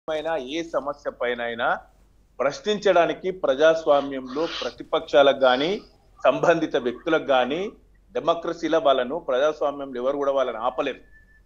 పైన ఏ సమస్య పైన ప్రశ్నించడానికి ప్రజాస్వామ్యంలో ప్రతిపక్షాలకు కానీ సంబంధిత వ్యక్తులకు కానీ డెమోక్రసీలో వాళ్ళను ప్రజాస్వామ్యంలో ఎవరు కూడా వాళ్ళని ఆపలేరు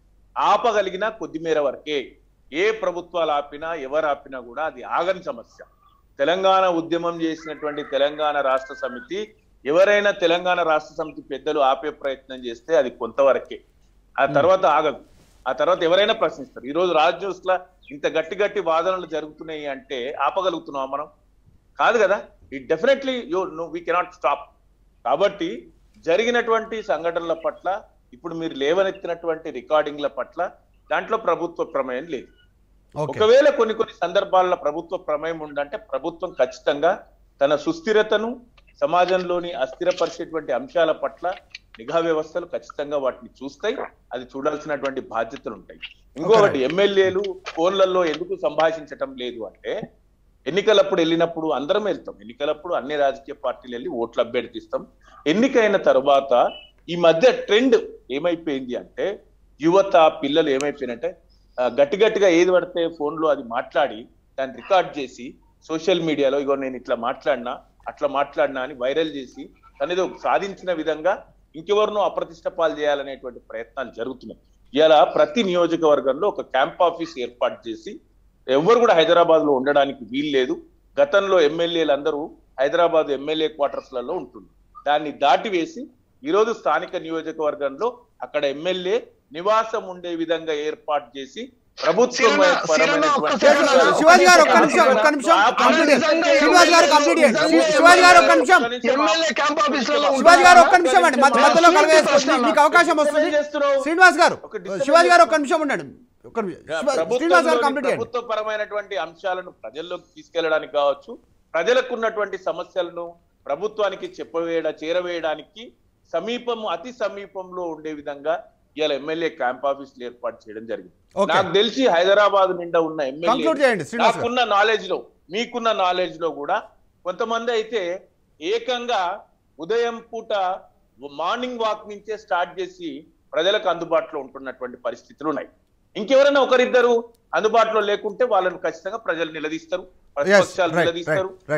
ఆపగలిగిన కొద్దిమేర వరకే ఏ ప్రభుత్వాలు ఆపినా ఎవరు ఆపినా కూడా అది ఆగని సమస్య తెలంగాణ ఉద్యమం చేసినటువంటి తెలంగాణ రాష్ట్ర సమితి ఎవరైనా తెలంగాణ రాష్ట్ర సమితి పెద్దలు ఆపే ప్రయత్నం చేస్తే అది కొంతవరకే ఆ తర్వాత ఆగదు ఆ తర్వాత ఎవరైనా ప్రశ్నిస్తారు ఈ రోజు రాజ్ న్యూస్ లా ఇంత గట్టి గట్టి వాదనలు జరుగుతున్నాయి అంటే ఆపగలుగుతున్నాం మనం కాదు కదా it definitely you know we cannot stop కాబట్టి జరిగినటువంటి సంఘటనల పట్ల ఇప్పుడు మీరు లేవనెత్తినటువంటి రికార్డింగ్ల పట్ల దాంట్లో ప్రభుత్వ ప్రమేయం లేదు ఓకే ఒకవేళ కొన్ని కొన్ని సందర్భాల్లో ప్రభుత్వ ప్రమేయం ఉందంటే ప్రభుత్వం ఖచ్చితంగా తన సుస్థిరతను సమాజంలోని అస్థిరపరిచేటువంటి అంశాల పట్ల నిఘా వ్యవస్థలు ఖచ్చితంగా వాటిని చూస్తాయి అది చూడాల్సినటువంటి బాధ్యతలు ఉంటాయి ఇంకొకటి ఎమ్మెల్యేలు ఫోన్లలో ఎందుకు సంభాషించటం లేదు అంటే ఎన్నికలప్పుడు వెళ్ళినప్పుడు అందరం వెళ్తాం ఎన్నికలప్పుడు అన్ని రాజకీయ పార్టీలు వెళ్ళి ఓట్లు అభ్యర్థిస్తాం ఎన్నికైన తర్వాత ఈ మధ్య ట్రెండ్ ఏమైపోయింది అంటే యువత పిల్లలు ఏమైపోయినంటే ఆ, గట్టి గట్టిగా ఏది పడితే ఫోన్ లో అది మాట్లాడి దాన్ని రికార్డ్ చేసి సోషల్ మీడియాలో ఇగో నేను ఇట్లా మాట్లాడినా అట్లా మాట్లాడినా అని వైరల్ చేసి తనేదో సాధించిన విధంగా ఇంకెవరినో అప్రతిష్ట పాలు చేయాలనేటువంటి ప్రయత్నాలు జరుగుతున్నాయి ఇలా ప్రతి నియోజకవర్గంలో ఒక క్యాంప్ ఆఫీస్ ఏర్పాటు చేసి ఎవరు కూడా హైదరాబాద్ లో ఉండడానికి వీల్లేదు గతంలో ఎమ్మెల్యేలు అందరూ హైదరాబాద్ ఎమ్మెల్యే క్వార్టర్స్ లలో ఉంటుంది దాన్ని దాటివేసి ఈ రోజు స్థానిక నియోజకవర్గంలో అక్కడ ఎమ్మెల్యే నివాసం ఉండే విధంగా ఏర్పాటు చేసి ప్రభుత్వం శ్రీరణ, శ్రీరణ, ఒక్క సెకండ్ అన్న. శివాజీ గారు ఒక్క నిమిషం ఒక్క నిమిషం కంప్లీట్ చేయండి. శ్రీనివాస్ గారు కంప్లీట్ చేయండి శివాజీ గారు ఒక్క నిమిషం ఎమ్మెల్యే క్యాంప్ ఆఫీసులలో శివాజీ గారు ఒక్క నిమిషం అండి మధ్య మధ్యలో కలవేసుకొచ్చి మీకు అవకాశం వస్తుంది శ్రీనివాస్ గారు శివాజీ గారు ఒక్క నిమిషం ఉండండి ఒక్క నిమిషం శివ- శ్రీనివాస్ గారు కంప్లీట్ చేయండి ప్రభుత్వ పరమైనటువంటి అంశాలను ప్రజల్లోకి తీసుకెళ్ళడానికి కావచ్చు ప్రజలకు ఉన్నటువంటి సమస్యలను ప్రభుత్వానికి చెప్పవేయడ చేరవేయడానికి సమీపము అతి సమీపంలో ఉండే విధంగా ఇవాళ ఎమ్మెల్యే క్యాంప్ ఆఫీసులు ఏర్పాటు చేయడం జరిగింది Okay. నాకు తెలిసి హైదరాబాద్ నిండా ఉన్న Conclude చేయండి, ఎమ్మెల్యే శ్రీనివాస్ గారు. నాకున్న నాలెడ్జ్ లో మీకున్న నాలెడ్జ్ లో కూడా కొంతమంది అయితే ఏకంగా ఉదయం పూట మార్నింగ్ వాక్ నుంచే స్టార్ట్ చేసి ప్రజలకు అందుబాటులో ఉంటున్నటువంటి పరిస్థితులు ఉన్నాయి ఇంకెవరైనా ఒకరిద్దరు అందుబాటులో లేకుంటే వాళ్ళని ఖచ్చితంగా ప్రజలు నిలదీస్తారు Yes, ప్రతిపక్షాలు right, right, నిలదీస్తారు right.